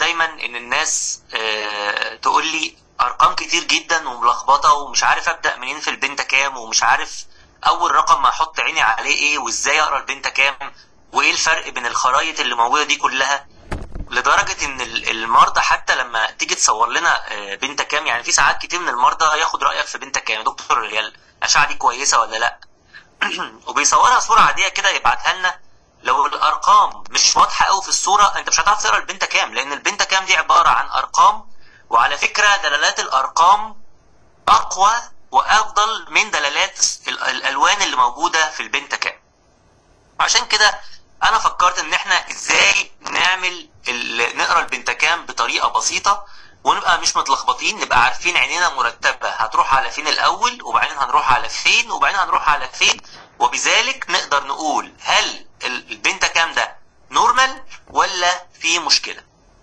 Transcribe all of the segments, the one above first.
دايما ان الناس آه، تقول لي ارقام كتير جدا وملخبطه ومش عارف ابدا منين في البنتا كام ومش عارف اول رقم ما احط عيني عليه ايه وازاي اقرا البنتا كام وايه الفرق بين الخرايط اللي موجوده دي كلها لدرجه ان ال- المرضى حتى لما تيجي تصور لنا آه، بنتا كام يعني في ساعات كتير من المرضى ياخد رايك في بنتا كام يا دكتور هي الاشعه دي كويسه ولا لا وبيصورها صوره عاديه كده يبعتها لنا لو الارقام مش واضحه قوي في الصوره انت مش هتعرف تقرا البنتا كام لان البنتا كام دي عباره عن ارقام وعلى فكره دلالات الارقام اقوى وافضل من دلالات ال- الالوان اللي موجوده في البنتا كام عشان كده انا فكرت ان احنا ازاي نعمل ال- نقرا البنتكام بطريقه بسيطه ونبقى مش متلخبطين نبقى عارفين عينينا مرتبه هتروح على فين الاول وبعدين هنروح على فين وبعدين هنروح على فين وبذلك نقدر نقول هل ال- البنتكام ده نورمال ولا في مشكله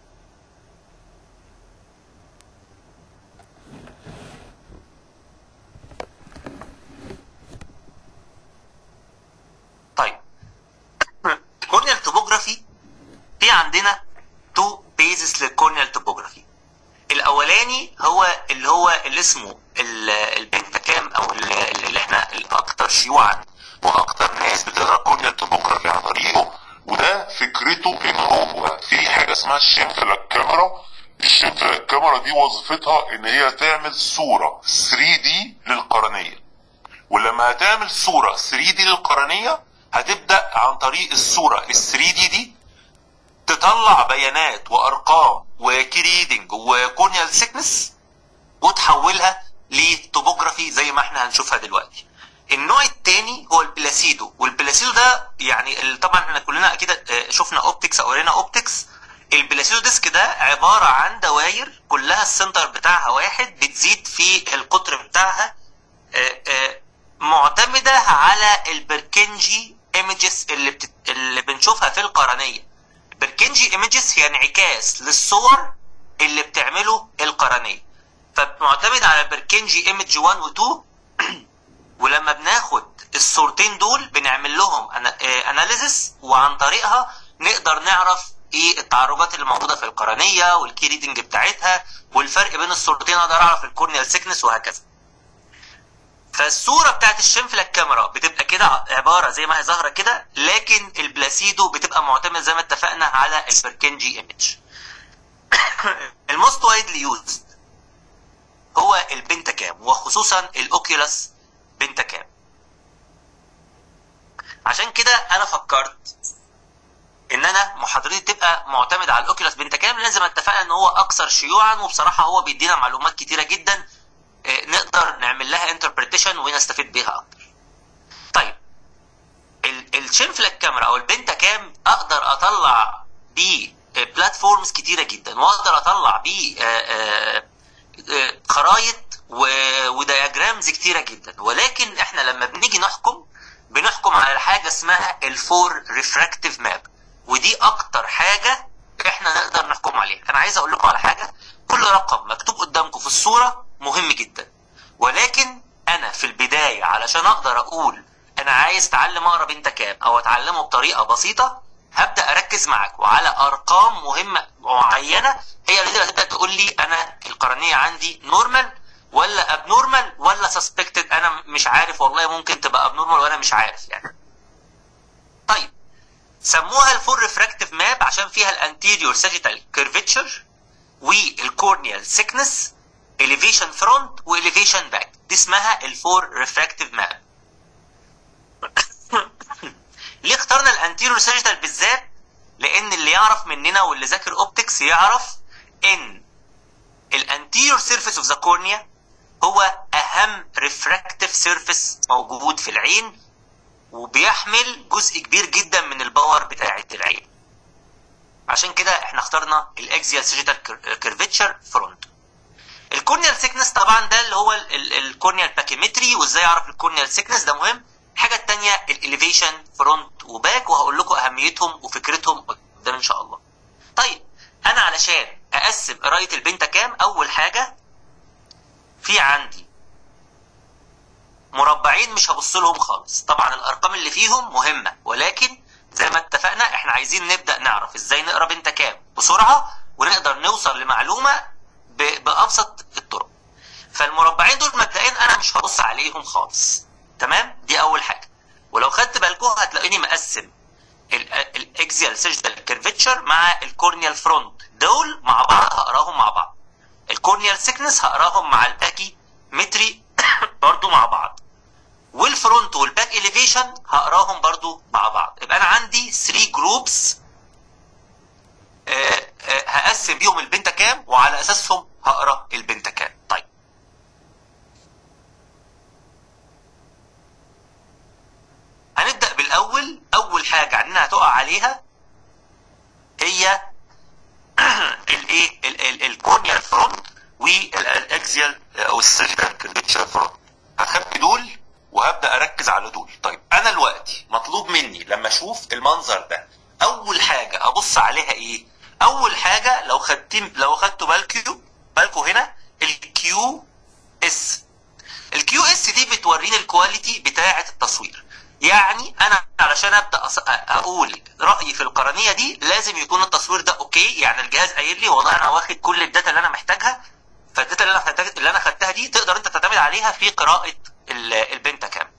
طيب كورنيال توبوجرافي في عندنا تو بيزس للكورنيال توبوجرافي الاولاني هو اللي هو اللي اسمه ال- البنتكام او ال- اللي احنا الاكثر شيوعا واكتر ناس بتقرا كورنيال توبوجرافي عن طريقه وده فكرته ان هو في حاجه اسمها الشنفلك كاميرا الشنفلك كاميرا دي وظيفتها ان هي تعمل صوره 3 دي للقرنيه ولما هتعمل صوره 3 دي للقرنيه هتبدا عن طريق الصوره ال 3 دي دي تطلع بيانات وارقام وكريدنج وكورنيال سيكنس وتحولها لتوبوجرافي زي ما احنا هنشوفها دلوقتي النوع الثاني هو البلاسيدو والبلاسيدو ده يعني ال- طبعا احنا كلنا اكيد آه، شفنا اوبتكس او قرينا اوبتكس البلاسيدو ديسك ده عباره عن دواير كلها السنتر بتاعها واحد بتزيد في القطر بتاعها آه، آه، معتمده على البركنجي ايمجز اللي بتت... اللي بنشوفها في القرنيه بركنجي ايمجز هي انعكاس للصور اللي بتعمله القرنيه فمعتمد على بركنجي ايمج 1 و 2 ولما بناخد الصورتين دول بنعمل لهم اناليزس وعن طريقها نقدر نعرف ايه التعرجات اللي موجوده في القرنيه والكي ريدنج بتاعتها والفرق بين الصورتين اقدر اعرف الكورنيال سيكنس وهكذا فالصوره بتاعت الشنفلك كاميرا بتبقى كده عباره زي ما هي ظاهره كده لكن البلاسيدو بتبقى معتمد زي ما اتفقنا على البركنجي ايمج الموست وايدلي يوزد هو البنتكام وخصوصا الاوكيولاس بنتكام عشان كده انا فكرت ان انا محاضرتي تبقى معتمده على الاوكيولاس بنتكام لان زي ما اتفقنا ان هو اكثر شيوعا وبصراحه هو بيدينا معلومات كتيره جدا آه، نقدر نعمل لها انتربريتيشن ونستفيد بيها اكتر. طيب ال- الشنفلك كاميرا او البنتا كام اقدر اطلع بيه بلاتفورمز كتيره جدا واقدر اطلع بيه آه، آه، آه، خرايط و- ودياجرامز كتيره جدا ولكن احنا لما بنيجي نحكم بنحكم على حاجه اسمها الفور ريفراكتيف ماب ودي اكتر حاجه احنا نقدر نحكم عليها انا عايز اقول لكم على حاجه كل رقم مكتوب قدامكم في الصوره مهم جدا ولكن انا في البدايه علشان اقدر اقول انا عايز اتعلم اقرا بنت كام او اتعلمه بطريقه بسيطه هبدا اركز معاكم على ارقام مهمه معينه هي اللي هتبدا تقول لي انا القرنيه عندي نورمال ولا ابنورمال ولا سسبكتد انا مش عارف والله ممكن تبقى ابنورمال وانا مش عارف يعني طيب سموها الفور ريفراكتيف ماب عشان فيها الانتيريور ساجيتال كيرفتشر والكورنيال سيكنس elevation فرونت واليفيشن باك دي اسمها الفور ريفراكتيف ماب ليه اخترنا الانتيريور ساجيتال بالذات لان اللي يعرف مننا واللي ذاكر اوبتكس يعرف ان الانتيريور سيرفيس اوف ذا كورنيا هو اهم ريفراكتيف سيرفيس موجود في العين وبيحمل جزء كبير جدا من الباور بتاعه العين عشان كده احنا اخترنا الاكزيال سيجيتال كيرفتشر فرونت الكورنيال سيكنس طبعا ده اللي هو الكورنيال باكيمتري وازاي اعرف الكورنيال سيكنس ده مهم الحاجه الثانيه الاليفيشن فرونت وباك وهقول لكم اهميتهم وفكرتهم قدام ان شاء الله طيب انا علشان اقسم قرايه البنتا كام اول حاجه في عندي مربعين مش هبص لهم خالص طبعا الارقام اللي فيهم مهمه ولكن زي ما اتفقنا احنا عايزين نبدا نعرف ازاي نقرا بنتا كام بسرعه ونقدر نوصل لمعلومه ب- بابسط الطرق فالمربعين دول مبدئيا انا مش هبص عليهم خالص تمام دي اول حاجه ولو خدت بالكم هتلاقيني مقسم الاكزيال سيجدال كيرفتشر مع الكورنيال فرونت دول مع بعض هقراهم مع بعض الكورنيال سيكنس هقراهم مع الباكي متري برضو مع بعض والفرونت والباك اليفيشن هقراهم برضو مع بعض يبقى انا عندي 3 جروبس هقسم بيهم البنتاكام وعلى اساسهم هقرا البنتاكام طيب هنبدا بالاول اول حاجه عندنا هتقع عليها هي الايه الكورنيال فرونت والاكزيال او السيجدال كيرفتشر فرونت هخبي دول وهبدا اركز على دول طيب انا دلوقتي مطلوب مني لما اشوف المنظر ده اول حاجه ابص عليها ايه اول حاجه لو خدتين لو خدتوا بالكم بالكم هنا الكيو اس الكيو اس دي بتوريني الكواليتي بتاعه التصوير يعني انا علشان ابدا أص... اقول رايي في القرنيه دي لازم يكون التصوير ده اوكي يعني الجهاز قايل لي والله انا واخد كل الداتا اللي انا محتاجها فالداتا اللي انا محتاج... اللي انا خدتها دي تقدر انت تعتمد عليها في قراءه ال... البنتاكام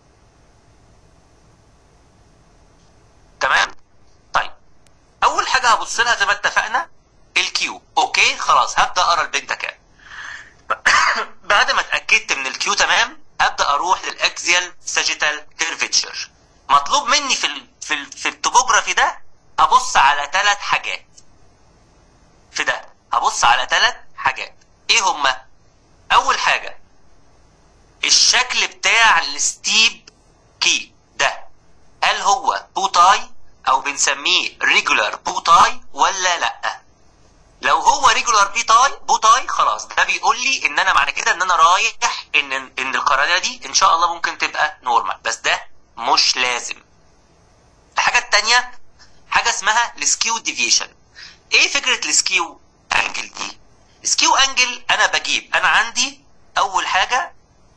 تمام طيب اول حاجه هبص لها زي ما اتفقنا الكيو اوكي خلاص هبدا اقرا البنتاكام بعد ما اتاكدت من الكيو تمام ابدا اروح للاكزيال ساجيتال كيرفتشر مطلوب مني في ال في ال في التوبوجرافي ده ابص على ثلاث حاجات في ده هبص على ثلاث حاجات ايه هما اول حاجه الشكل بتاع الستيب كي ده هل هو بوتاي او بنسميه ريجولار بوتاي ولا لا لو هو ريجولار بيتاي بوتاي خلاص ده بيقول لي ان انا معنى كده ان انا رايح ان ان القرنيه دي ان شاء الله ممكن تبقى نورمال بس ده مش لازم الحاجه الثانيه حاجه اسمها السكيو ديفيشن ايه فكره السكيو انجل دي السكيو انجل انا بجيب انا عندي اول حاجه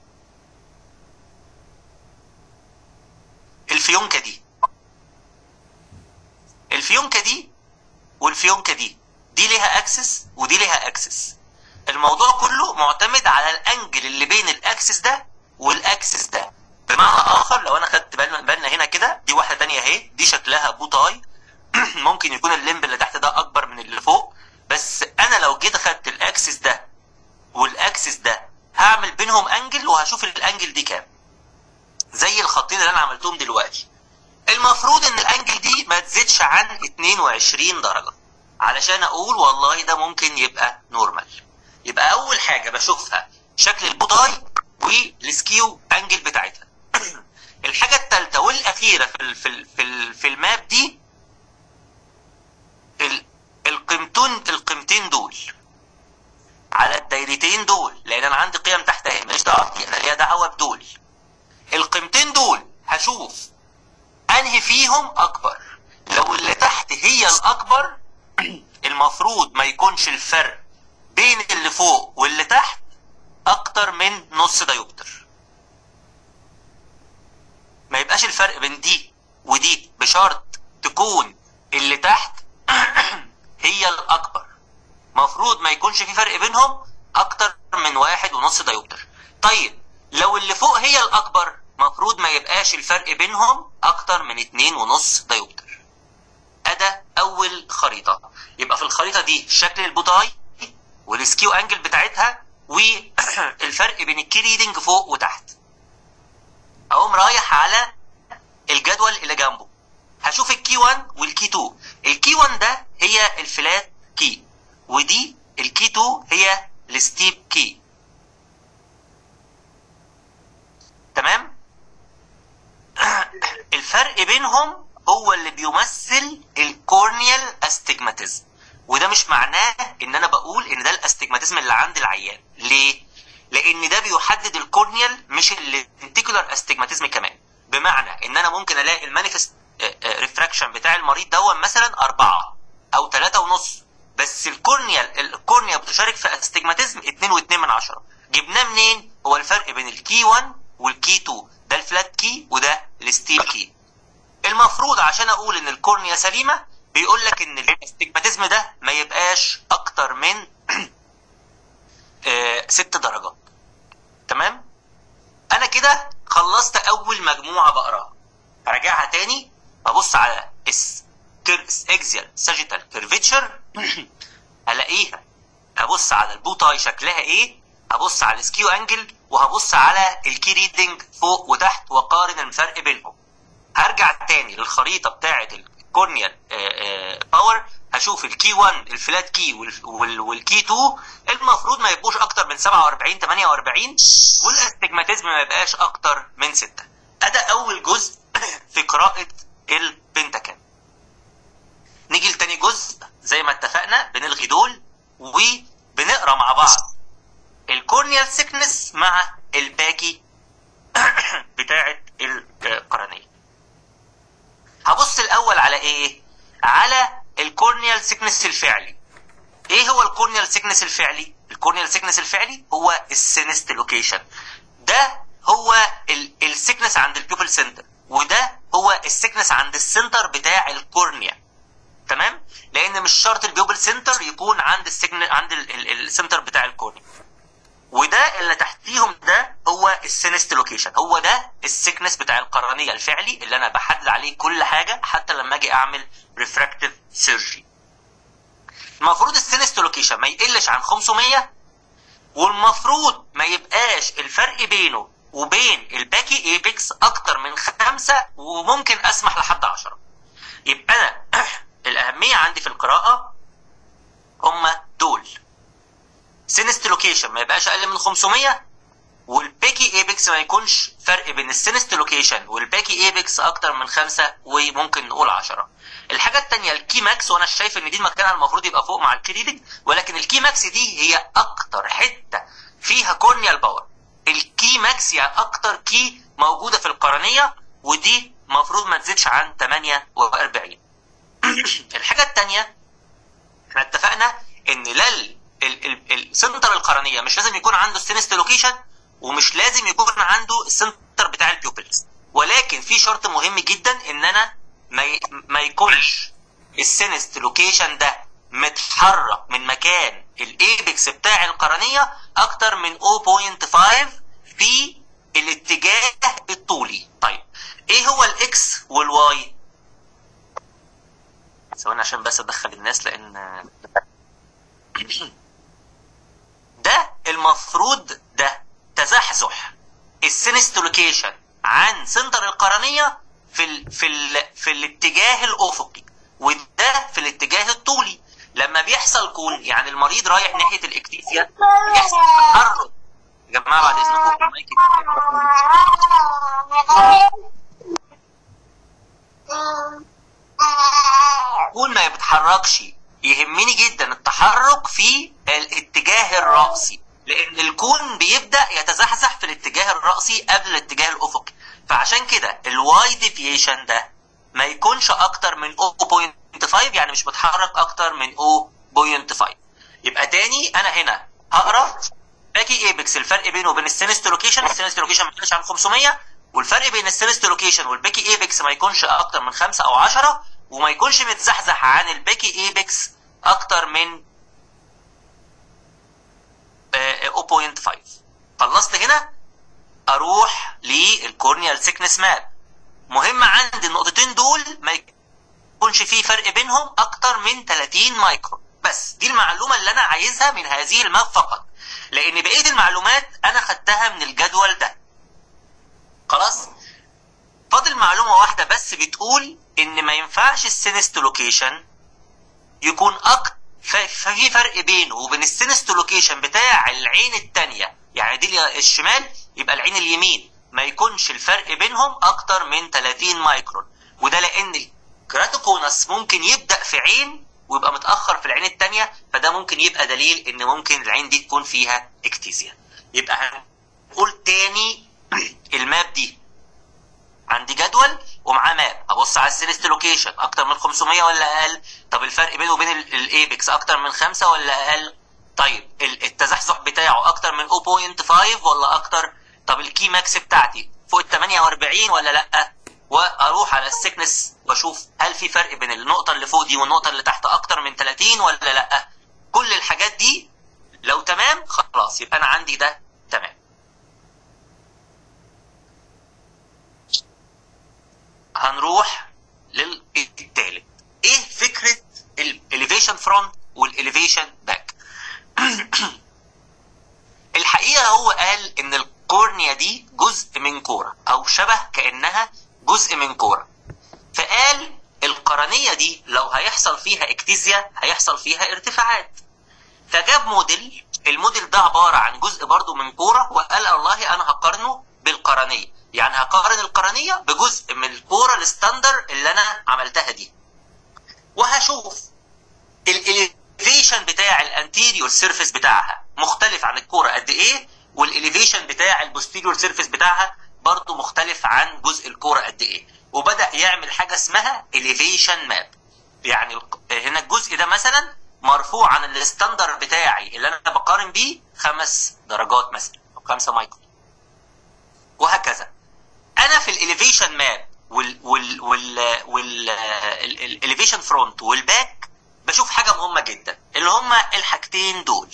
الفيونكه دي الفيونكه دي والفيونكه دي دي ليها اكسس ودي ليها اكسس الموضوع كله معتمد على الانجل اللي بين الاكسس ده والاكسس ده بمعنى اخر لو انا خدت بالنا بالنا هنا كده دي واحده تانية اهي دي شكلها بوتاي ممكن يكون الليمب اللي تحت ده اكبر من اللي فوق بس انا لو جيت خدت الاكسس ده والاكسس ده هعمل بينهم انجل وهشوف الانجل دي كام زي الخطين اللي انا عملتهم دلوقتي المفروض ان الانجل دي ما تزيدش عن 22 درجه علشان اقول والله ده ممكن يبقى نورمال يبقى اول حاجه بشوفها شكل البوتاي والسكيو انجل بتاعتها الحاجه الثالثه والاخيره في ال في ال في, ال في الماب دي ال القيمتين القيمتين دول على الدايرتين دول لان انا عندي قيم تحتها ماليش دعوه انا ليا دعوه بدول القيمتين دول هشوف انهي فيهم اكبر لو اللي تحت هي الاكبر المفروض ما يكونش الفرق بين اللي فوق واللي تحت اكتر من نص دايوبتر ما يبقاش الفرق بين دي ودي بشرط تكون اللي تحت هي الاكبر مفروض ما يكونش في فرق بينهم اكتر من واحد ونص دايوبتر طيب لو اللي فوق هي الاكبر مفروض ما يبقاش الفرق بينهم اكتر من اتنين ونص دايوبتر ادا اول خريطة يبقى في الخريطة دي شكل البوتاي والسكيو انجل بتاعتها والفرق بين الكي ريدنج فوق وتحت اقوم رايح على الجدول اللي جنبه هشوف الكي 1 والكي 2 الكي 1 ده هي الفلات كي ودي الكي 2 هي الستيب كي تمام الفرق بينهم هو اللي بيمثل الكورنيال استجماتيزم وده مش معناه ان انا بقول ان ده الاستجماتيزم اللي عند العيان ليه لان ده بيحدد الكورنيال مش اللينتيكولار استجماتيزم كمان بمعنى ان انا ممكن الاقي المانيفست ريفراكشن بتاع المريض دون مثلا أربعة أو ثلاثة ونص بس الكورنيال الكورنيا بتشارك في استجماتيزم 2 و2 من عشرة جبناه منين؟ هو الفرق بين الكي 1 والكي 2 ده الفلات كي وده الستيل كي المفروض عشان اقول ان الكورنيا سليمه بيقول لك ان الاستجماتيزم ده ما يبقاش اكتر من آه ست درجات تمام انا كده خلصت اول مجموعه بقراها راجعها تاني ابص على اس اكزيال ساجيتال كيرفيتشر الاقيها هبص على البوتاي شكلها ايه هبص على السكيو انجل وهبص على الكي ريدنج فوق وتحت واقارن الفرق بينهم هرجع تاني للخريطه بتاعه الكورنيال باور هشوف الكي 1 الفلات كي والكي 2 المفروض ما يبقوش اكتر من 47 48 والاستجماتيزم ما يبقاش اكتر من 6 ده اول جزء في قراءه البنتاكام نيجي لتاني جزء زي ما اتفقنا بنلغي دول وبنقرا مع بعض الكورنيال سيكنس مع الباقي بتاعه القرنيه هبص الاول على ايه على الكورنيال سيكنس الفعلي ايه هو الكورنيال سيكنس الفعلي الكورنيال سيكنس الفعلي هو السينست لوكيشن ده هو السيكنس عند البيوبل سنتر وده هو السيكنس عند السنتر بتاع الكورنيا تمام لان مش شرط البيوبل سنتر يكون عند السيكن عند السنتر بتاع الكورنيا وده اللي تحتيهم ده هو السينست لوكيشن هو ده السيكنس بتاع القرنيه الفعلي اللي انا بحدد عليه كل حاجه حتى لما اجي اعمل ريفراكتيف سيرجري المفروض السينست لوكيشن ما يقلش عن 500 والمفروض ما يبقاش الفرق بينه وبين الباكي ايبكس اكتر من خمسة وممكن اسمح لحد عشرة يبقى انا الاهميه عندي في القراءه هما دول سينست لوكيشن ما يبقاش اقل من 500 والباكي ايبكس ما يكونش فرق بين السينست لوكيشن والباكي ايبكس اكتر من خمسة وممكن نقول 10 الحاجه الثانيه الكي ماكس وانا شايف ان دي مكانها المفروض يبقى فوق مع الكريدنج ولكن الكي ماكس دي هي اكتر حته فيها كورنيال باور الكي ماكس هي اكتر كي موجوده في القرنيه ودي المفروض ما تزيدش عن 48 الحاجه الثانيه احنا اتفقنا ان لا السنتر القرنيه مش لازم يكون عنده السينست لوكيشن ومش لازم يكون عنده السنتر بتاع البيوبلز ولكن في شرط مهم جدا ان انا ما ما يكونش السينست لوكيشن ده متحرك من مكان الايبكس بتاع القرنيه اكتر من 0.5 في الاتجاه الطولي طيب ايه هو الاكس والواي ثواني عشان بس ادخل الناس لان ده المفروض ده تزحزح السينست لوكيشن عن سنتر القرنيه في ال في ال في الاتجاه الافقي وده في الاتجاه الطولي لما بيحصل كون يعني المريض رايح ناحيه الاكتيسيا بيحصل تحرك يا جماعه بعد اذنكم المايك كون ما بيتحركش يهمني جدا التحرك في الاتجاه الرأسي لان الكون بيبدا يتزحزح في الاتجاه الرأسي قبل الاتجاه الافقي فعشان كده الواي ديفيشن ده ما يكونش اكتر من 0.5 يعني مش متحرك اكتر من 0.5 يبقى تاني انا هنا هقرا باكي ايبكس الفرق بينه وبين السينست لوكيشن السينست لوكيشن ما يكونش عن 500 والفرق بين السينست لوكيشن والباكي ايبكس ما يكونش اكتر من 5 او 10 وما يكونش متزحزح عن الباكي ايبكس اكتر من 0.5 خلصت هنا اروح للكورنيال سيكنس ماب مهم عندي النقطتين دول ما يكونش فيه فرق بينهم اكتر من 30 مايكرون بس دي المعلومه اللي انا عايزها من هذه الماب فقط لان بقيه المعلومات انا خدتها من الجدول ده خلاص فاضل معلومه واحده بس بتقول ان ما ينفعش السينست لوكيشن يكون اكتر ففي فرق بينه وبين السينست لوكيشن بتاع العين الثانيه يعني دي الشمال يبقى العين اليمين ما يكونش الفرق بينهم اكتر من 30 مايكرون وده لان الكراتوكونس ممكن يبدا في عين ويبقى متاخر في العين الثانيه فده ممكن يبقى دليل ان ممكن العين دي تكون فيها اكتيزيا يبقى هنقول تاني الماب دي عندي جدول ومعاه ماب ابص على السينست لوكيشن اكتر من 500 ولا اقل طب الفرق بينه وبين الايبكس اكتر من 5 ولا اقل طيب التزحزح بتاعه اكتر من 0.5 ولا اكتر طب الكي ماكس بتاعتي فوق ال 48 ولا لا واروح على السكنس بشوف هل في فرق بين النقطه اللي فوق دي والنقطه اللي تحت اكتر من 30 ولا لا كل الحاجات دي لو تمام خلاص يبقى انا عندي ده تمام هنروح للتالت ايه فكره الاليفيشن فرونت والاليفيشن باك الحقيقه هو قال ان الكورنيا دي جزء من كوره او شبه كانها جزء من كوره فقال القرنيه دي لو هيحصل فيها اكتيزيا هيحصل فيها ارتفاعات فجاب موديل الموديل ده عباره عن جزء برضو من كوره وقال والله انا هقارنه بالقرنيه يعني هقارن القرنيه بجزء من الكوره الستاندر اللي انا عملتها دي وهشوف الاليفيشن بتاع الانتيريور سيرفيس بتاعها مختلف عن الكوره قد ايه والاليفيشن بتاع البوستيريور سيرفيس بتاعها برضه مختلف عن جزء الكوره قد ايه وبدا يعمل حاجه اسمها اليفيشن ماب يعني هنا الجزء ده مثلا مرفوع عن الستاندر بتاعي اللي انا بقارن بيه خمس درجات مثلا او خمسه مايكرو وهكذا انا في الاليفيشن ماب وال وال وال وال الاليفيشن فرونت والباك بشوف حاجه مهمه جدا اللي هما الحاجتين دول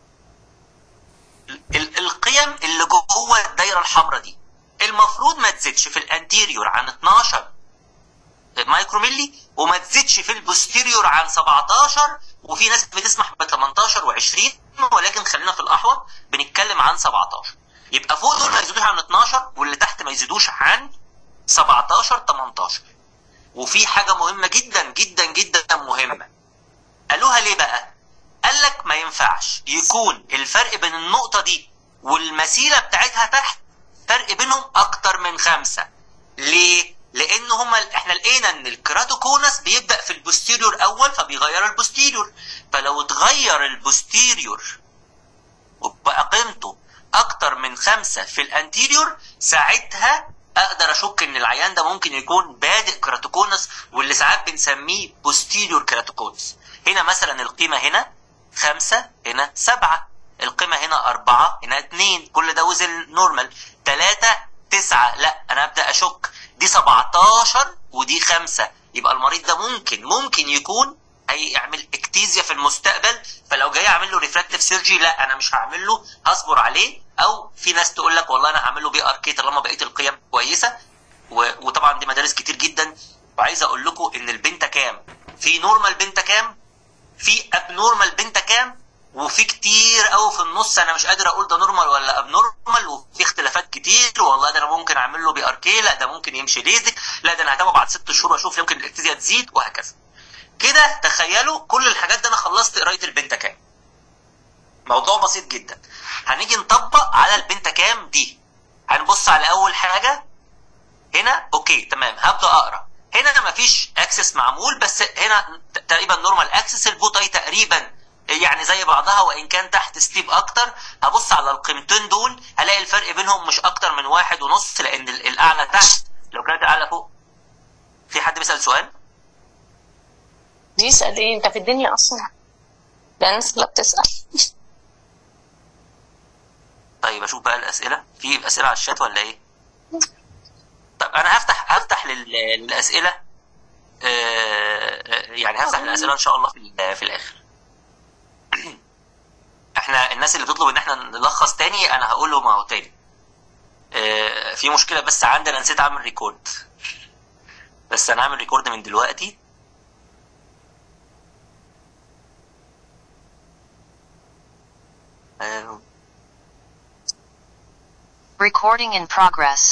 القيم اللي جوه الدايره الحمراء دي المفروض ما تزيدش في الانتيريور عن 12 مايكرو ملي وما تزيدش في البوستيريور عن 17 وفي ناس بتسمح ب 18 و20 ولكن خلينا في الاحوط بنتكلم عن 17 يبقى فوق دول ما يزيدوش عن 12 واللي تحت ما يزيدوش عن 17 18 وفي حاجه مهمه جدا جدا جدا مهمه قالوها ليه بقى قال لك ما ينفعش يكون الفرق بين النقطه دي والمسيره بتاعتها تحت فرق بينهم اكتر من خمسة ليه لان هما احنا لقينا ان الكراتوكونس بيبدا في البوستيريور اول فبيغير البوستيريور فلو اتغير البوستيريور وبقى قيمته اكتر من خمسة في الانتيريور ساعتها اقدر اشك ان العيان ده ممكن يكون بادئ كراتوكونس واللي ساعات بنسميه بوستيريور كراتوكونس هنا مثلا القيمة هنا خمسة هنا سبعة القيمة هنا أربعة هنا اتنين كل ده وزن نورمال تلاتة تسعة لا أنا أبدأ أشك دي 17 ودي خمسة يبقى المريض ده ممكن ممكن يكون هيعمل اكتيزيا في المستقبل فلو جاي اعمل له ريفراكتيف سيرجي لا انا مش هعمل له هصبر عليه او في ناس تقول لك والله انا هعمل له بي ار كي طالما بقيه القيم كويسه و... وطبعا دي مدارس كتير جدا وعايز اقول لكم ان البنتا كام في نورمال بنتا كام في اب نورمال بنتا كام وفي كتير قوي في النص انا مش قادر اقول ده نورمال ولا اب نورمال وفي اختلافات كتير والله ده انا ممكن اعمل له بي ار كي لا ده ممكن يمشي ليزك لا ده انا هتابعه بعد ست شهور واشوف يمكن الاكتيزيا تزيد وهكذا كده تخيلوا كل الحاجات دي انا خلصت قرايه البنتا كام موضوع بسيط جدا هنيجي نطبق على البنتا كام دي هنبص على اول حاجه هنا اوكي تمام هبدا اقرا هنا مفيش اكسس معمول بس هنا تقريبا نورمال اكسس البوتاي تقريبا يعني زي بعضها وان كان تحت ستيب اكتر هبص على القيمتين دول هلاقي الفرق بينهم مش اكتر من واحد ونص لان الاعلى تحت لو كانت اعلى فوق في حد بيسال سؤال بيسأل ايه انت في الدنيا اصلا ده الناس كلها بتسأل طيب اشوف بقى الاسئله في اسئله على الشات ولا ايه طب انا هفتح هفتح لل- للاسئله آه، آه، يعني هفتح الاسئله ان شاء الله في ال- في الاخر احنا الناس اللي بتطلب ان احنا نلخص تاني انا هقول لهم اهو تاني آه، في مشكله بس عندي انا نسيت اعمل ريكورد بس انا هعمل ريكورد من دلوقتي آه، Recording in progress.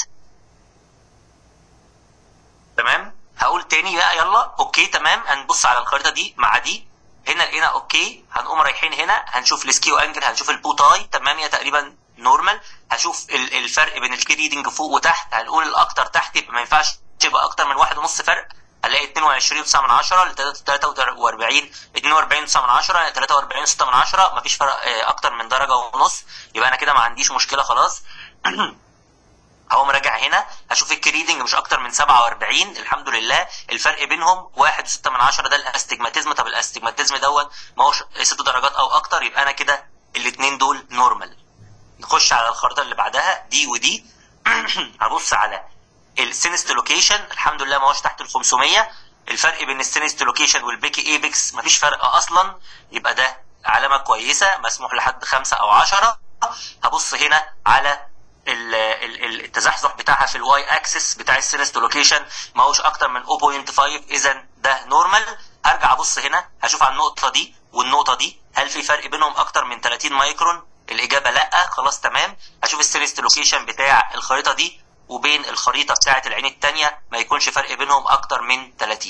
تمام هقول تاني بقى يلا اوكي تمام هنبص على الخريطه دي مع دي هنا لقينا اوكي هنقوم رايحين هنا هنشوف السكيو انجل هنشوف البوتاي تمام هي تقريبا نورمال هشوف ال- الفرق بين الكي ريدنج فوق وتحت هنقول الاكتر تحت يبقى ما ينفعش يبقى اكتر من واحد ونص فرق هنلاقي 22 9 من 10 ل 43 42 9 من 10 ل 43 6 من 10 مفيش فرق آه، اكتر من درجه ونص يبقى انا كده ما عنديش مشكله خلاص هقوم راجع هنا هشوف الكريدنج مش اكتر من 47 الحمد لله الفرق بينهم 1.6 من 10 ده الاستجماتيزم طب الاستجماتيزم دوت ما هوش 6 درجات او اكتر يبقى انا كده الاثنين دول نورمال نخش على الخريطه اللي بعدها دي ودي هبص على السينست لوكيشن الحمد لله ما هوش تحت ال 500 الفرق بين السينست لوكيشن والبيكي ايبكس مفيش فرق اصلا يبقى ده علامه كويسه مسموح لحد خمسة او عشرة هبص هنا على ال- ال- ال- التزحزح بتاعها في الواي اكسس بتاع السينست لوكيشن ما هوش اكتر من 0.5 اذا ده نورمال هرجع ابص هنا هشوف على النقطه دي والنقطه دي هل في فرق بينهم اكتر من 30 مايكرون الاجابه لا خلاص تمام هشوف السينست لوكيشن بتاع الخريطه دي وبين الخريطه بتاعه العين الثانيه ما يكونش فرق بينهم اكتر من 30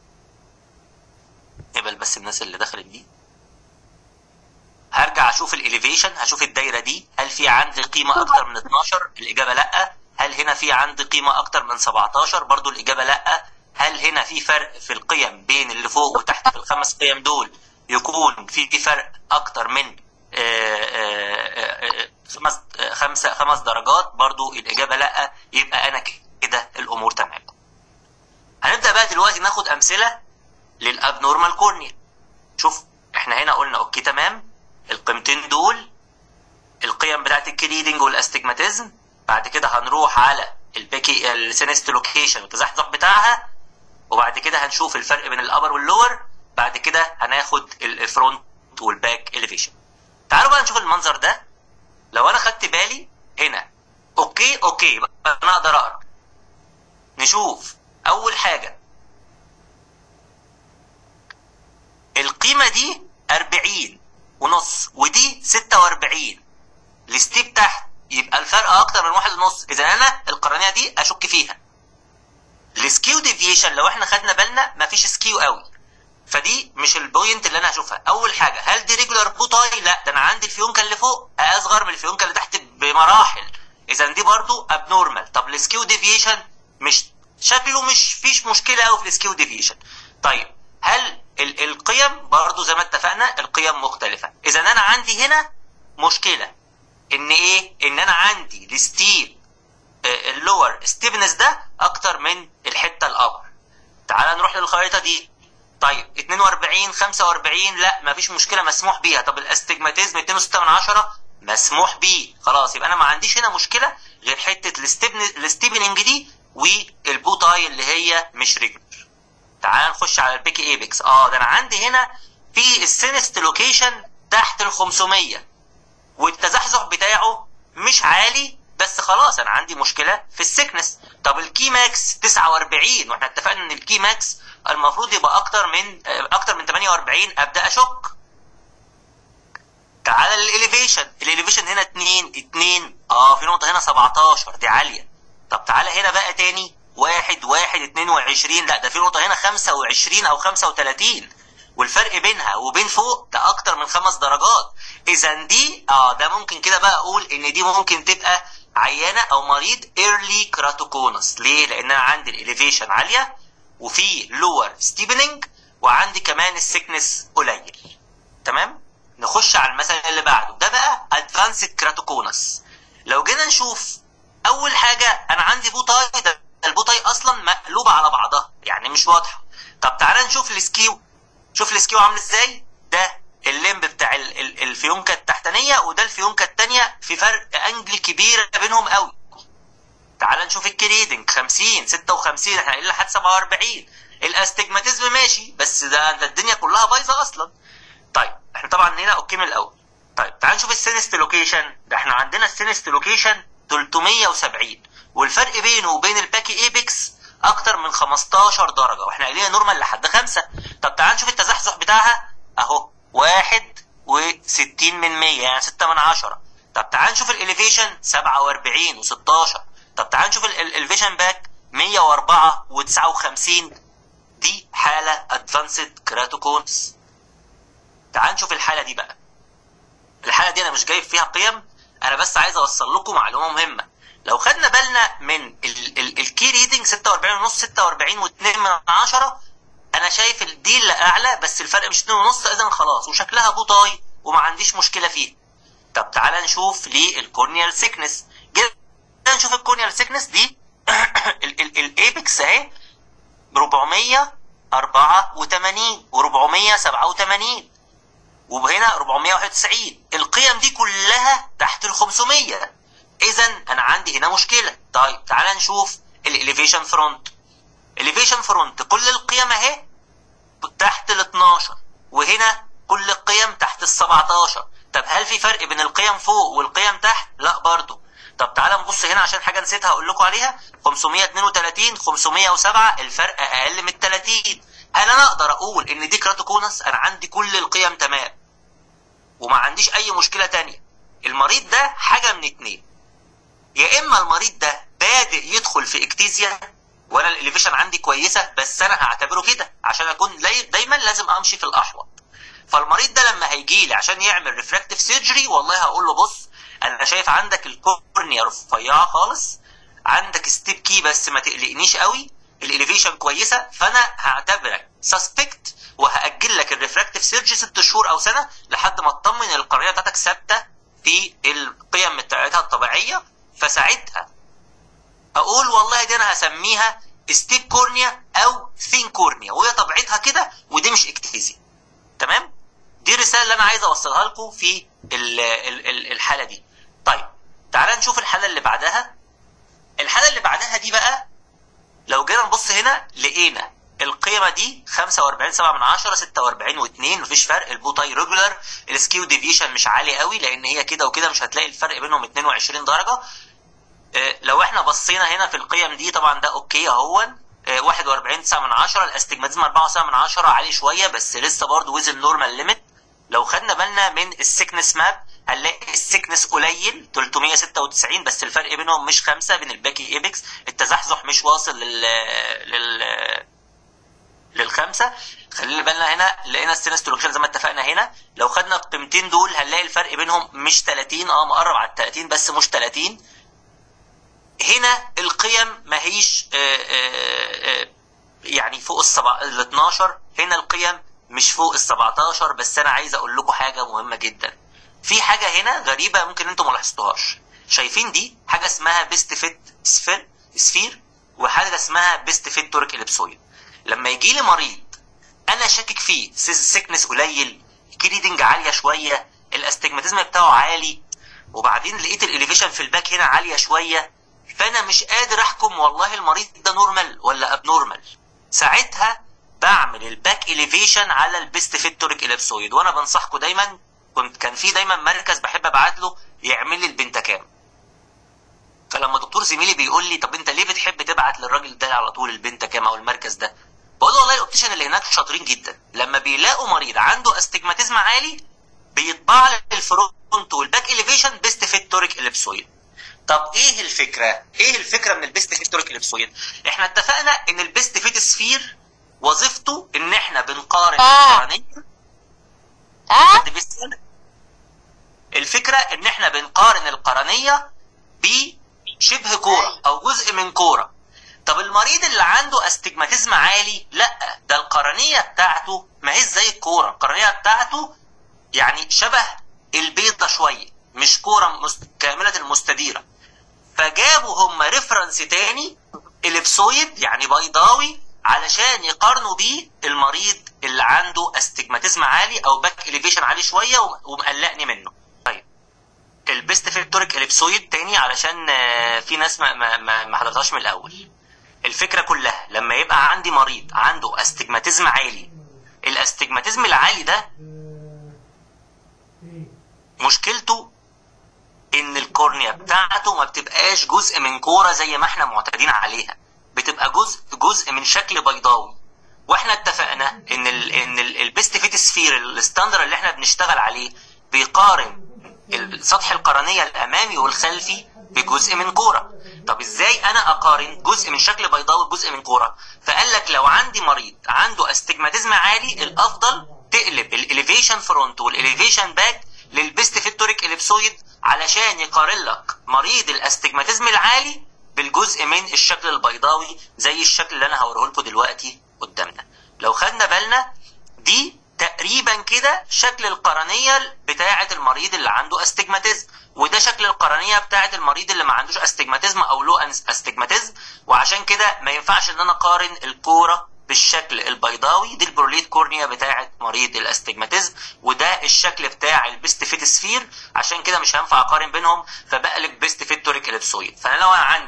يبقى بس الناس اللي دخلت دي هرجع اشوف الاليفيشن هشوف الدايره دي هل في عندي قيمه اكتر من 12 الاجابه لا هل هنا في عندي قيمه اكتر من 17 برضو الاجابه لا هل هنا في فرق في القيم بين اللي فوق وتحت في الخمس قيم دول يكون في فرق اكتر من آه، آه، آه، خمس آه، خمسة خمس درجات برضو الإجابة لأ يبقى أنا كده الأمور تمام هنبدأ بقى دلوقتي ناخد أمثلة للأبنورمال كورنيا شوف احنا هنا قلنا اوكي تمام القيمتين دول القيم بتاعت الكريدنج والاستجماتيزم بعد كده هنروح على البيكي السينست لوكيشن والتزحزح بتاعها وبعد كده هنشوف الفرق بين الابر واللور بعد كده هناخد الفرونت والباك اليفيشن تعالوا بقى نشوف المنظر ده لو انا خدت بالي هنا اوكي اوكي بقى انا اقدر اقرا نشوف اول حاجه القيمه دي 40 ونص ودي 46 الستيب تحت يبقى الفرق اكتر من واحد ونص اذا انا القرنيه دي اشك فيها السكيو ديفيشن لو احنا خدنا بالنا مفيش سكيو قوي فدي مش البوينت اللي انا هشوفها اول حاجه هل دي ريجولار بوتاي لا ده انا عندي الفيونكه اللي فوق اصغر من الفيونكه اللي تحت بمراحل اذا دي برضو ابنورمال طب السكيو ديفيشن مش شكله مش فيش مشكله قوي في السكيو ديفيشن طيب هل ال القيم برضو زي ما اتفقنا القيم مختلفه اذا انا عندي هنا مشكله ان ايه ان انا عندي الستيب اللور ستيفنس ده اكتر من الحته الابر تعال نروح للخريطه دي طيب 42 45 لا مفيش مشكله مسموح بيها طب الاستجماتيزم 2.6 من عشرة مسموح بيه خلاص يبقى انا ما عنديش هنا مشكله غير حته الستيبننج دي والبوتاي اللي هي مش ريجولر تعال نخش على البيكي ايبكس اه ده انا عندي هنا في السينست لوكيشن تحت ال 500 والتزحزح بتاعه مش عالي بس خلاص انا عندي مشكله في السكنس طب الكي ماكس 49 واحنا اتفقنا ان الكي ماكس المفروض يبقى اكتر من اكتر من 48 ابدا اشك تعالى للاليفيشن الاليفيشن هنا 2 2 اه في نقطه هنا 17 دي عاليه طب تعالى هنا بقى تاني 1 1 22 لا ده في نقطه هنا 25 او 35 والفرق بينها وبين فوق ده اكتر من خمس درجات اذا دي اه ده ممكن كده بقى اقول ان دي ممكن تبقى عيانه او مريض ايرلي كراتوكونس ليه لان انا عندي الاليفيشن عاليه وفي لور ستيبننج وعندي كمان السكنس قليل تمام نخش على المثل اللي بعده ده بقى ادفانسد كراتوكونس لو جينا نشوف اول حاجه انا عندي بوتاي ده البوتاي اصلا مقلوبه على بعضها يعني مش واضحه طب تعالى نشوف السكيو شوف السكيو عامل ازاي ده الليمب بتاع ال- ال- الفيونكه التحتانيه وده الفيونكه الثانيه في فرق انجل كبير بينهم قوي تعال نشوف الكريدنج 50 56 احنا قايلين لحد 47 الاستجماتيزم ماشي بس ده ده الدنيا كلها بايظه اصلا طيب احنا طبعا هنا اوكي من الاول طيب تعال نشوف السينست لوكيشن ده احنا عندنا السينست لوكيشن 370 والفرق بينه وبين الباكي ايبكس اكتر من 15 درجه واحنا قايلين نورمال لحد 5 طب تعال نشوف التزحزح بتاعها اهو 61 من 100 يعني 6 من 10 طب تعال نشوف الاليفيشن 47 و16 طب تعال نشوف الفيجن باك 104 و59 دي حاله ادفانسد كراتوكونس تعال نشوف الحاله دي بقى الحاله دي انا مش جايب فيها قيم انا بس عايز اوصل لكم معلومه مهمه لو خدنا بالنا من الكي ريدنج 46 ونص 46 و2 من 10 انا شايف دي اللي اعلى بس الفرق مش 2 ونص اذا خلاص وشكلها بوطاي وما عنديش مشكله فيه طب تعالى نشوف للكورنيال سيكنس جينا نشوف الكورنيال سيكنس دي الايبكس اهي 484 و487 وهنا 491 القيم دي كلها تحت ال 500 اذا انا عندي هنا مشكله طيب تعال نشوف الاليفيشن فرونت الاليفيشن فرونت كل القيم اهي تحت ال 12 وهنا كل القيم تحت ال 17 طب هل في فرق بين القيم فوق والقيم تحت لا برضو طب تعالى نبص هنا عشان حاجه نسيتها اقول لكم عليها 532 507 الفرق اقل من 30 هل انا اقدر اقول ان دي كراتوكونس انا عندي كل القيم تمام وما عنديش اي مشكله تانية المريض ده حاجه من اتنين يا اما المريض ده بادئ يدخل في اكتيزيا وانا الاليفيشن عندي كويسه بس انا هعتبره كده عشان اكون لي- دايما لازم امشي في الاحوط فالمريض ده لما هيجي لي عشان يعمل ريفراكتيف سيرجري والله هقول له بص انا شايف عندك الكورنيا رفيعه خالص عندك ستيب كي بس ما تقلقنيش قوي الاليفيشن كويسه فانا هعتبرك سسبكت وهاجل لك الريفراكتيف سيرجري ست شهور او سنه لحد ما اطمن ان القرنيه بتاعتك ثابته في القيم بتاعتها الطبيعيه فساعتها اقول والله دي انا هسميها ستيب كورنيا او ثين كورنيا وهي طبيعتها كده ودي مش اكتيزيا تمام دي الرساله اللي انا عايز اوصلها لكم في ال- ال- ال- الحاله دي طيب تعالى نشوف الحاله اللي بعدها الحاله اللي بعدها دي بقى لو جينا نبص هنا لقينا القيمه دي 45 7 من 10 46 و2 مفيش فرق البوتاي ريجولار السكيو ديفيشن مش عالي قوي لان هي كده وكده مش هتلاقي الفرق بينهم 22 درجه آه، لو احنا بصينا هنا في القيم دي طبعا ده اوكي اهو آه، 41 9 من 10 الاستجماتيزم 4 9 من 10 عالي شويه بس لسه برضه ويز النورمال ليميت لو خدنا بالنا من السكنس ماب هنلاقي السكنس قليل 396 بس الفرق بينهم مش خمسة بين الباكي ايبكس التزحزح مش واصل لل لل للخمسه خلينا بالنا هنا لقينا السينس تروكشن زي ما اتفقنا هنا لو خدنا القيمتين دول هنلاقي الفرق بينهم مش 30 اه مقرب على ال 30 بس مش 30 هنا القيم ما هيش آه، آه، آه، يعني فوق السبع ال 12 هنا القيم مش فوق ال 17 بس انا عايز اقول لكم حاجه مهمه جدا في حاجه هنا غريبه ممكن انتم ما لاحظتوهاش شايفين دي حاجه اسمها بيست فيت سفير سفير وحاجه اسمها بيست فيت تورك اليبسويد لما يجي لي مريض انا شاكك فيه سيكنس قليل كريدنج عاليه شويه الاستجماتيزم بتاعه عالي وبعدين لقيت الاليفيشن في الباك هنا عاليه شويه فانا مش قادر احكم والله المريض ده نورمال ولا اب نورمال ساعتها بعمل الباك اليفيشن على البيست فيت توريك اليبسويد وانا بنصحكم دايما كنت كان في دايما مركز بحب ابعت له يعمل لي البنتكام فلما دكتور زميلي بيقول لي طب انت ليه بتحب تبعت للراجل ده على طول البنتكام او المركز ده بقول له والله الاوبتيشن اللي هناك شاطرين جدا لما بيلاقوا مريض عنده استجماتيزم عالي بيطبع لي الفرونت والباك اليفيشن بيست فيت توريك اليبسويد طب ايه الفكره ايه الفكره من البيست فيت توريك اليبسويد احنا اتفقنا ان البيست فيت سفير وظيفته ان احنا بنقارن آه. القرنيه اه حد بيسأل؟ الفكرة ان احنا بنقارن القرنية بشبه كورة او جزء من كورة طب المريض اللي عنده استجماتيزم عالي لا ده القرنية بتاعته ما هي زي الكورة القرنية بتاعته يعني شبه البيضة شوية مش كورة مست... كاملة المستديرة فجابوا هم ريفرنس تاني اليبسويد يعني بيضاوي علشان يقارنوا بيه المريض اللي عنده استجماتيزم عالي او باك اليفيشن عالي شويه وم- ومقلقني منه طيب البيست فيكتوريك اليبسويد تاني علشان آه، في ناس ما ما ما ما حضرتهاش من الاول الفكره كلها لما يبقى عندي مريض عنده استجماتيزم عالي الاستجماتيزم العالي ده مشكلته ان الكورنيا بتاعته ما بتبقاش جزء من كوره زي ما احنا معتادين عليها بتبقى جزء جزء من شكل بيضاوي واحنا اتفقنا ان ال ان ال- البيست فيت سفير الستاندر اللي احنا بنشتغل عليه بيقارن السطح القرنيه الامامي والخلفي بجزء من كوره طب ازاي انا اقارن جزء من شكل بيضاوي بجزء من كوره فقال لك لو عندي مريض عنده استجماتيزم عالي الافضل تقلب الاليفيشن فرونت والاليفيشن باك للبيست فيتوريك اليبسويد علشان يقارن لك مريض الاستجماتيزم العالي بالجزء من الشكل البيضاوي زي الشكل اللي انا هوريه لكم دلوقتي قدامنا لو خدنا بالنا دي تقريبا كده شكل القرنيه بتاعه المريض اللي عنده استجماتيزم وده شكل القرنيه بتاعه المريض اللي ما عندوش استجماتيزم او لو استجماتيزم وعشان كده ما ينفعش ان انا اقارن الكوره بالشكل البيضاوي دي البروليت كورنيا بتاعه مريض الاستجماتيزم وده الشكل بتاع البيست فيت سفير عشان كده مش هينفع اقارن بينهم فبقلب بيست فيت توريك اليبسويد فانا لو انا عندي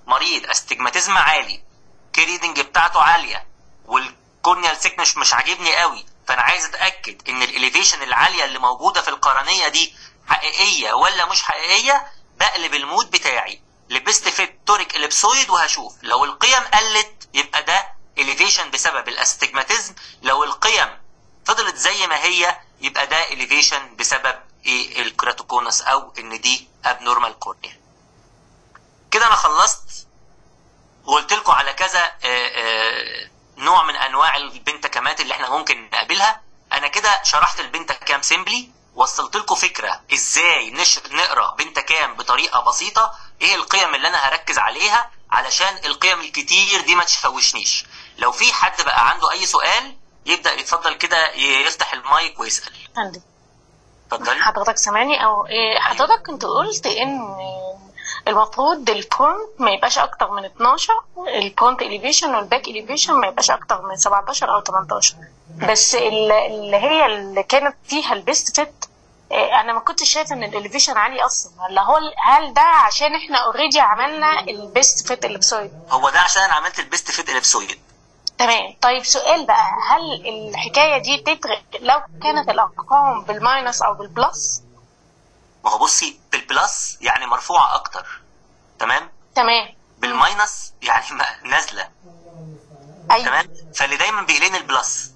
مريض استجماتيزم عالي كريدنج بتاعته عاليه والكورنيال سيكنس مش عاجبني قوي فانا عايز اتاكد ان الاليفيشن العاليه اللي موجوده في القرنيه دي حقيقيه ولا مش حقيقيه بقلب المود بتاعي لبست فيت توريك اليبسويد وهشوف لو القيم قلت يبقى ده اليفيشن بسبب الاستجماتيزم لو القيم فضلت زي ما هي يبقى ده اليفيشن بسبب ايه الكراتوكونس او ان دي ابنورمال كورنيا كده انا خلصت وقلت لكم على كذا آه، آه، نوع من انواع البنتكامات اللي احنا ممكن نقابلها انا كده شرحت البنتكام سيمبلي وصلت لكم فكره ازاي نش... نقرا بنتكام بطريقه بسيطه ايه القيم اللي انا هركز عليها علشان القيم الكتير دي ما تشوشنيش لو في حد بقى عنده اي سؤال يبدا يتفضل كده يفتح المايك ويسال عندي اتفضلي حضرتك سامعني او إيه حضرتك كنت قلت ان المفروض البونت ما يبقاش اكتر من 12 البونت اليفيشن والباك اليفيشن ما يبقاش اكتر من 17 او 18 بس ال- اللي هي اللي كانت فيها البيست فيت إيه، انا ما كنتش شايفه ان الاليفيشن عالي اصلا ولا هو هل ده عشان احنا اوريدي عملنا البيست فيت الابسويد هو ده عشان انا عملت البيست فيت اليبسويد تمام طيب سؤال بقى هل الحكايه دي تفرق لو كانت الارقام بالماينس او بالبلس ما هو بصي بالبلس يعني مرفوعه اكتر تمام تمام بالماينس يعني ما- نازله ايوه تمام فاللي دايما بيقلقني البلس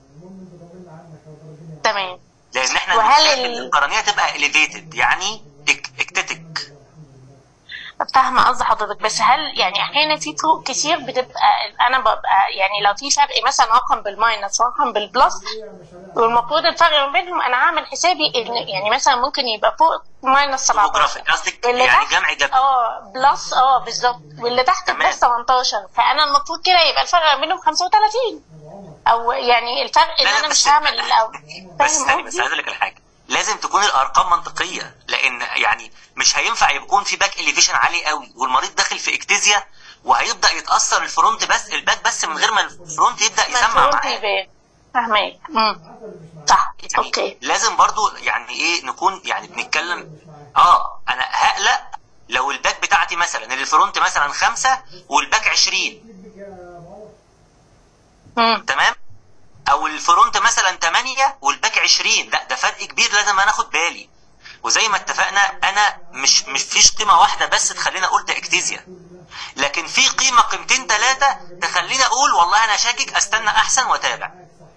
تمام لان احنا وهل بنخاف ال- ان القرنيه تبقى اليفيتد يعني اك- اكتتك فاهمة قصد حضرتك بس هل يعني أحيانا في طرق كتير بتبقى أنا ببقى يعني لو في فرق مثلا رقم بالماينس ورقم بالبلس والمفروض الفرق ما بينهم أنا عامل حسابي إن يعني مثلا ممكن يبقى فوق ماينس 17 ديموغرافيك قصدك واللي يعني تحت جمع جبري اه بلس اه بالظبط واللي تحت تمام. بلس 18 فأنا المفروض كده يبقى الفرق ما بينهم 35 أو يعني الفرق إن لا، لا، أنا بس- مش هعمل أو بس فاهم ثاني بس قصدي؟ عايز اقول لك على حاجه لازم تكون الارقام منطقيه لان يعني مش هينفع يكون في باك اليفيشن عالي قوي والمريض داخل في اكتيزيا وهيبدا يتاثر الفرونت بس الباك بس من غير ما الفرونت يبدا يسمع المفروض معاه يبان فاهمك أمم. صح يعني أوكي لازم برضو يعني ايه نكون يعني بنتكلم اه انا هقلق لو الباك بتاعتي مثلا الفرونت مثلا خمسة والباك عشرين أمم. تمام او الفرونت مثلا 8 والباك 20 لا ده فرق كبير لازم انا اخد بالي وزي ما اتفقنا انا مش مش فيش قيمه واحده بس تخليني اقول ده اكتيزيا لكن في قيمه قيمتين ثلاثه تخليني اقول والله انا شاكك استنى احسن واتابع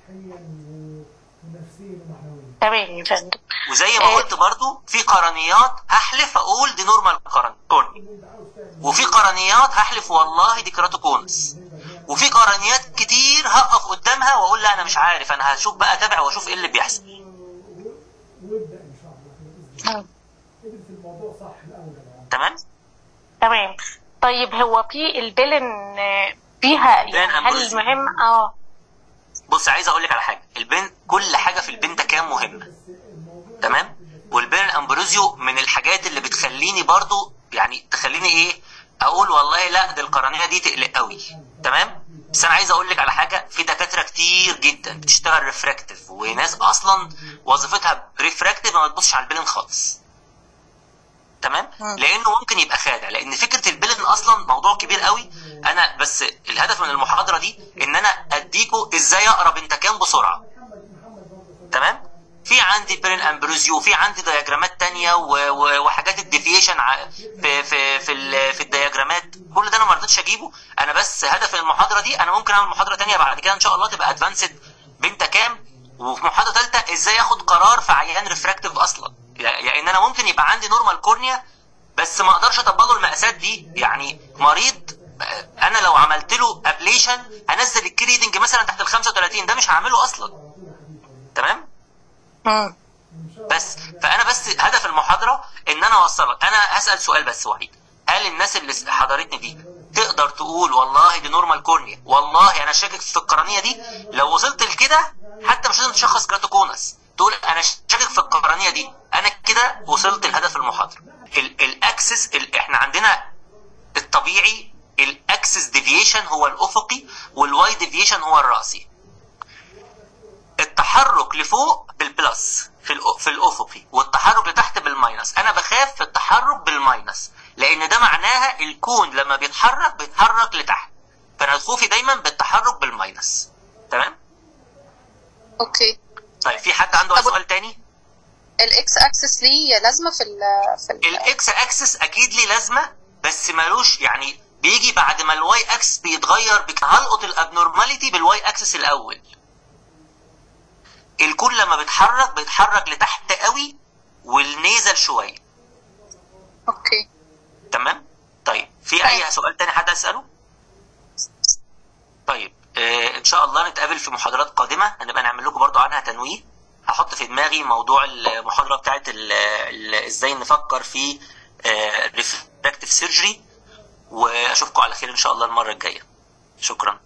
تمام يا فندم وزي ما إيه. قلت برضو في قرنيات هحلف اقول دي نورمال قرن كورني وفي قرنيات هحلف والله دي كراتوكونس وفي قرنيات كتير هقف قدامها واقول لا انا مش عارف انا هشوف بقى اتابع واشوف ايه اللي بيحصل وابدا ان شاء الله أمم. ادرس الموضوع صح الاول يعني. تمام تمام طيب هو في البلن آه، فيها يعني هل أمبروزي. مهم اه بص عايز اقول لك على حاجه البن كل حاجه في البنتا كام مهمه تمام والبين امبروزيو من الحاجات اللي بتخليني برضو يعني تخليني ايه اقول والله لا دي القرنيه دي تقلق قوي تمام بس انا عايز اقول لك على حاجه في دكاتره كتير جدا بتشتغل ريفراكتيف وناس اصلا وظيفتها ريفراكتيف ما بتبصش على البلن خالص تمام مم. لانه ممكن يبقى خادع لان فكره البلن اصلا موضوع كبير قوي انا بس الهدف من المحاضره دي ان انا اديكوا ازاي اقرا بنتكام بسرعه تمام في عندي برين امبروزيو في عندي دياجرامات تانية و- و- وحاجات الديفيشن ع- في في في, ال- في الدياجرامات كل ده انا ما رضيتش اجيبه انا بس هدف المحاضره دي انا ممكن اعمل محاضره تانية بعد كده ان شاء الله تبقى ادفانسد بنت كام وفي محاضره ثالثه ازاي اخد قرار في عيان ريفراكتيف اصلا يعني يعني انا ممكن يبقى عندي نورمال كورنيا بس ما اقدرش اطبق له المقاسات دي يعني مريض آه، انا لو عملت له ابليشن هنزل الكريدنج مثلا تحت ال 35 ده مش هعمله اصلا تمام مم. بس فانا بس هدف المحاضره ان انا اوصلك انا هسال سؤال بس وحيد هل الناس اللي حضرتني دي تقدر تقول والله دي نورمال كورنيا والله انا شاكك في القرنيه دي لو وصلت لكده حتى مش لازم تشخص كراتوكونس تقول انا شاكك في القرنيه دي انا كده وصلت لهدف المحاضره ال- الاكسس ال- احنا عندنا الطبيعي الاكسس ديفيشن هو الافقي والواي ديفيشن هو الراسي التحرك لفوق بالبلس في الأ- في الافقي والتحرك لتحت بالماينس انا بخاف في التحرك بالماينس لان لان ده معناها الكون لما بيتحرك بيتحرك لتحت فانا خوفي دايما بالتحرك بالماينس تمام اوكي طيب في حد عنده أي طب- سؤال تاني الاكس اكسس ليه لازمه في ال في ال الاكس اكسس اكيد ليه لازمه بس ملوش يعني بيجي بعد ما الواي اكسس بيتغير بك- هلقط الابنورماليتي بالواي اكسس الاول الكون لما بيتحرك بيتحرك لتحت قوي والنيزل شويه اوكي تمام طيب في اي سؤال تاني حد اساله طيب آه ان شاء الله نتقابل في محاضرات قادمه هنبقى نعمل لكم برضو عنها تنويه هحط في دماغي موضوع المحاضره بتاعت ال- ال- ازاي نفكر في ريفراكتيف سيرجري واشوفكم على خير ان شاء الله المره الجايه شكرا